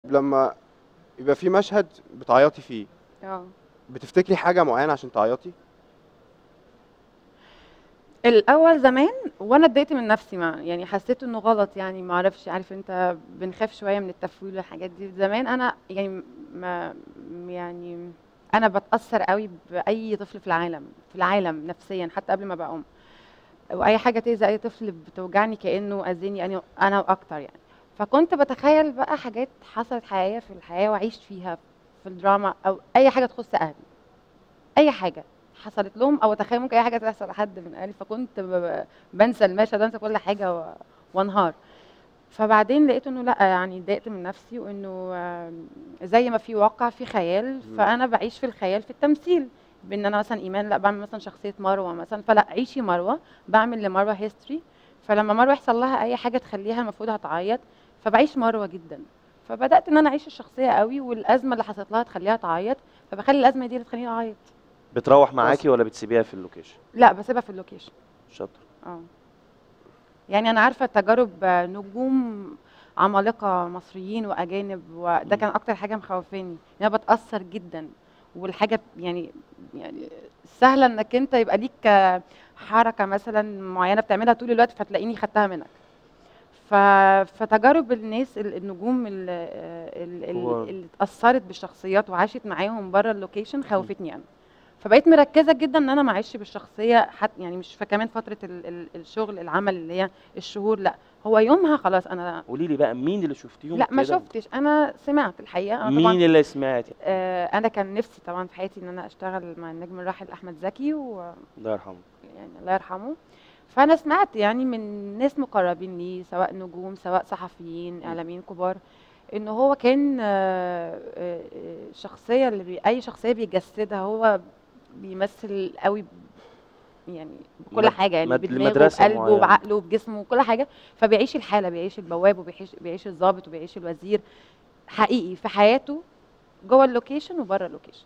لما يبقى في مشهد بتعيطي فيه اه بتفتكري حاجة معينة عشان تعيطي الاول زمان وانا اتضايقت من نفسي ما يعني حسيت انه غلط يعني ما اعرفش عارف انت بنخاف شويه من التفويل والحاجات دي زمان انا يعني ما يعني انا بتاثر قوي باي طفل في العالم في العالم نفسيا حتى قبل ما ابقى ام واي حاجه تاذي اي طفل بتوجعني كانه اذاني انا انا واكتر يعني فكنت بتخيل بقى حاجات حصلت حقيقيه في الحياه وعشت فيها في الدراما او اي حاجه تخص اهلي اي حاجه حصلت لهم او اتخيل ممكن اي حاجه تحصل لحد من اهلي فكنت ب- ب- بنسى المشهد بنسى كل حاجه و- وانهار فبعدين لقيت انه لا يعني اتضايقت من نفسي وانه آم، زي ما في واقع في خيال مم. فانا بعيش في الخيال في التمثيل بان انا مثلا ايمان لا بعمل مثلا شخصيه مروه مثلا فلا عيشي مروه بعمل لمروه هيستوري فلما مروه يحصل لها اي حاجه تخليها المفروض هتعيط فبعيش مروه جدا فبدات ان انا اعيش الشخصيه قوي والازمه اللي حصلت لها تخليها تعيط فبخلي الازمه دي اللي تخليني اعيط بتروح معاكي ولا بتسيبيها في اللوكيشن لا بسيبها في اللوكيشن شاطر اه يعني انا عارفه تجارب آه، نجوم عمالقه مصريين واجانب وده مم. كان اكتر حاجه مخوفاني انا بتاثر جدا والحاجه يعني يعني سهله انك انت يبقى ليك آه، حركه مثلا معينه بتعملها طول الوقت فتلاقيني خدتها منك ف... فتجارب الناس ال- النجوم ال- آه، ال- هو- ال- اللي اتاثرت بالشخصيات وعاشت معاهم بره اللوكيشن خوفتني انا فبقيت مركزه جدا ان انا ما اعيش بالشخصيه حتى يعني مش في كمان فتره ال ال الشغل العمل اللي هي الشهور لا هو يومها خلاص انا قولي لي بقى مين اللي شفتيهم لا ما كده؟ شفتش انا سمعت الحقيقه انا مين طبعا اللي سمعتي آه انا كان نفسي طبعا في حياتي ان انا اشتغل مع النجم الراحل احمد زكي ويعني الله يرحمه الله يرحمه فانا سمعت يعني من ناس مقربين لي سواء نجوم سواء صحفيين اعلاميين كبار ان هو كان آه، آه، آه، الشخصيه اللي بي اي شخصيه بيجسدها هو بيمثل قوي ب- يعني بكل مد- حاجه يعني مد- بدماغه لمدرسة وبقلبه معينة. وبعقله وبجسمه وكل حاجه فبيعيش الحاله بيعيش البواب وبيعيش بيعيش الضابط وبيعيش الوزير حقيقي في حياته جوه اللوكيشن وبره اللوكيشن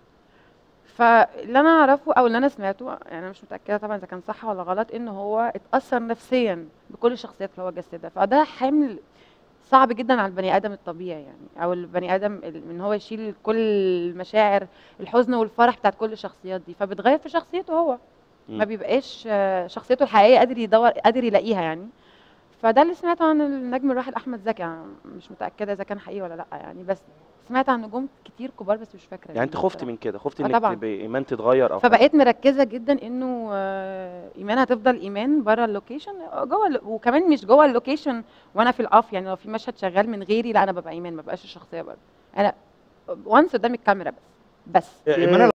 فاللي انا اعرفه او اللي انا سمعته يعني انا مش متاكده طبعا اذا كان صح ولا غلط ان هو اتاثر نفسيا بكل الشخصيات اللي هو جسدها فده حمل صعب جدا على البني ادم الطبيعي يعني او البني ادم ال- ان هو يشيل كل المشاعر الحزن والفرح بتاعت كل الشخصيات دي فبتغير في شخصيته هو مم. ما بيبقاش آه، شخصيته الحقيقيه قادر يدور قادر يلاقيها يعني فده اللي سمعته عن النجم الراحل احمد زكي يعني مش متاكده اذا كان حقيقي ولا لا يعني بس سمعت عن نجوم كتير كبار بس مش فاكره يعني انت مين خفتي بصراحة. من كده خفتي آه انك طبعاً. تبقي ايمان تتغير او حاجة. فبقيت مركزه جدا انه آه، ايمان هتفضل ايمان بره اللوكيشن آه، جوه الل- وكمان مش جوه اللوكيشن وانا في الاوف يعني لو في مشهد شغال من غيري لا انا ببقى ايمان ما بقاش الشخصيه برضه انا وانس قدام الكاميرا بس بس ايمان